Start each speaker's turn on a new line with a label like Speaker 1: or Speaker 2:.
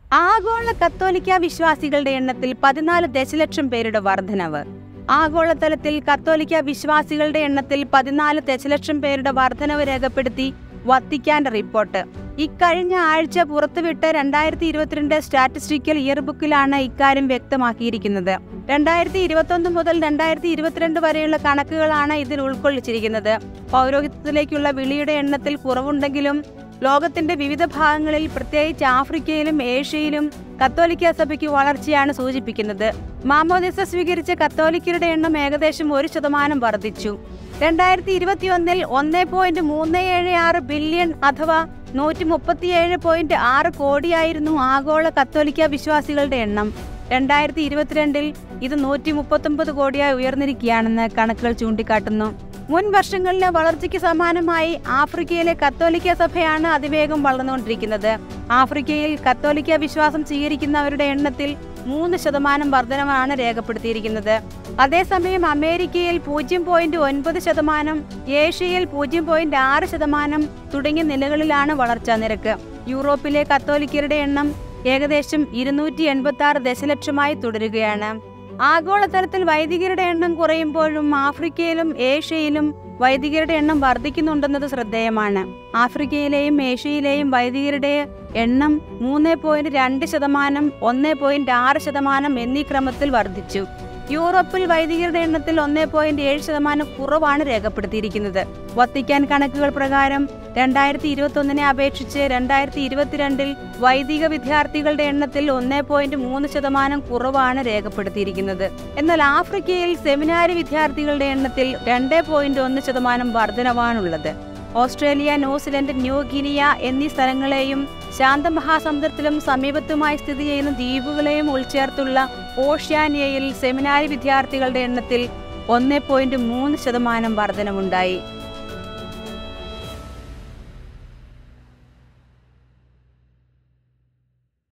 Speaker 1: ആഗോള കത്തോലിക്ക വിശ്വാസികളുടെ എണ്ണത്തിൽ പതിനാല് ദശലക്ഷം പേരുടെ വർധനവ് ആഗോളതലത്തിൽ കത്തോലിക്ക വിശ്വാസികളുടെ എണ്ണത്തിൽ പതിനാല് ദശലക്ഷം പേരുടെ വർധനവ് രേഖപ്പെടുത്തി വത്തിക്കാന്റെ റിപ്പോർട്ട് ഇക്കഴിഞ്ഞ ആഴ്ച പുറത്തുവിട്ട രണ്ടായിരത്തി ഇരുപത്തിരണ്ട് സ്റ്റാറ്റിസ്റ്റിക്കൽ ഇയർബുക്കിലാണ് ഇക്കാര്യം വ്യക്തമാക്കിയിരിക്കുന്നത് രണ്ടായിരത്തി ഇരുപത്തൊന്ന് മുതൽ രണ്ടായിരത്തി ഇരുപത്തിരണ്ട് വരെയുള്ള കണക്കുകളാണ് ഇതിൽ ഉൾക്കൊള്ളിച്ചിരിക്കുന്നത് പൗരോഹിത്യത്തിലേക്കുള്ള വിളിയുടെ എണ്ണത്തിൽ കുറവുണ്ടെങ്കിലും ലോകത്തിന്റെ വിവിധ ഭാഗങ്ങളിൽ പ്രത്യേകിച്ച് ആഫ്രിക്കയിലും ഏഷ്യയിലും കത്തോലിക്ക സഭയ്ക്ക് വളർച്ചയാണ് സൂചിപ്പിക്കുന്നത് മാമോദിസ സ്വീകരിച്ച കത്തോലിക്കരുടെ എണ്ണം ഏകദേശം ഒരു ശതമാനം വർദ്ധിച്ചു രണ്ടായിരത്തി ഇരുപത്തിയൊന്നിൽ ഒന്ന് പോയിന്റ് മൂന്ന് ഏഴ് ആറ് ബില്യൺ അഥവാ നൂറ്റി മുപ്പത്തിയേഴ് പോയിന്റ് ആറ് കോടിയായിരുന്നു ആഗോള കത്തോലിക്ക വിശ്വാസികളുടെ എണ്ണം രണ്ടായിരത്തി ഇരുപത്തിരണ്ടിൽ ഇത് നൂറ്റി മുപ്പത്തൊമ്പത് കോടിയായി ഉയർന്നിരിക്കുകയാണെന്ന് കണക്കുകൾ ചൂണ്ടിക്കാട്ടുന്നു മുൻ വർഷങ്ങളിലെ വളർച്ചയ്ക്ക് സമാനമായി ആഫ്രിക്കയിലെ കത്തോലിക്ക സഭയാണ് അതിവേഗം വളർന്നുകൊണ്ടിരിക്കുന്നത് ആഫ്രിക്കയിൽ കത്തോലിക്ക വിശ്വാസം സ്വീകരിക്കുന്നവരുടെ എണ്ണത്തിൽ മൂന്ന് ശതമാനം വർധനമാണ് രേഖപ്പെടുത്തിയിരിക്കുന്നത് അതേസമയം അമേരിക്കയിൽ പൂജ്യം പോയിന്റ് ഒൻപത് ശതമാനം ഏഷ്യയിൽ പൂജ്യം പോയിന്റ് ആറ് ശതമാനം തുടങ്ങിയ നിലകളിലാണ് വളർച്ചാ നിരക്ക് യൂറോപ്പിലെ കത്തോലിക്കരുടെ എണ്ണം ഏകദേശം ഇരുന്നൂറ്റി എൺപത്തി ആറ് ദശലക്ഷമായി തുടരുകയാണ് ആഗോളതലത്തിൽ വൈദികരുടെ എണ്ണം കുറയുമ്പോഴും ആഫ്രിക്കയിലും ഏഷ്യയിലും വൈദികരുടെ എണ്ണം വർദ്ധിക്കുന്നുണ്ടെന്നത് ശ്രദ്ധേയമാണ് ആഫ്രിക്കയിലെയും ഏഷ്യയിലെയും വൈദികരുടെ എണ്ണം മൂന്ന് പോയിന്റ് രണ്ട് ശതമാനം ഒന്ന് പോയിന്റ് ആറ് ശതമാനം എന്നീ ക്രമത്തിൽ വർദ്ധിച്ചു യൂറോപ്പിൽ വൈദികരുടെ എണ്ണത്തിൽ ഒന്ന് പോയിന്റ് ഏഴ് ശതമാനം കുറവാണ് രേഖപ്പെടുത്തിയിരിക്കുന്നത് വത്തിക്കാൻ കണക്കുകൾ പ്രകാരം രണ്ടായിരത്തി ഇരുപത്തി ഒന്നിനെ അപേക്ഷിച്ച് രണ്ടായിരത്തി ഇരുപത്തിരണ്ടിൽ വൈദിക വിദ്യാർത്ഥികളുടെ എണ്ണത്തിൽ ഒന്ന് പോയിന്റ് മൂന്ന് ശതമാനം കുറവാണ് രേഖപ്പെടുത്തിയിരിക്കുന്നത് എന്നാൽ ആഫ്രിക്കയിൽ സെമിനാരി വിദ്യാർത്ഥികളുടെ എണ്ണത്തിൽ രണ്ട് പോയിന്റ് ഒന്ന് ശതമാനം വർധനവാണുള്ളത് ഓസ്ട്രേലിയ ന്യൂസിലൻഡ് ന്യൂ ഗിനിയ എന്നീ സ്ഥലങ്ങളെയും ശാന്തമഹാസമുദ്രത്തിലും സമീപത്തുമായി സ്ഥിതി ചെയ്യുന്ന ദ്വീപുകളെയും ഉൾച്ചേർത്തുള്ള ഓഷ്യാനിയയിൽ സെമിനാരി വിദ്യാർത്ഥികളുടെ എണ്ണത്തിൽ ഒന്ന് പോയിന്റ് മൂന്ന് ശതമാനം വർധനമുണ്ടായി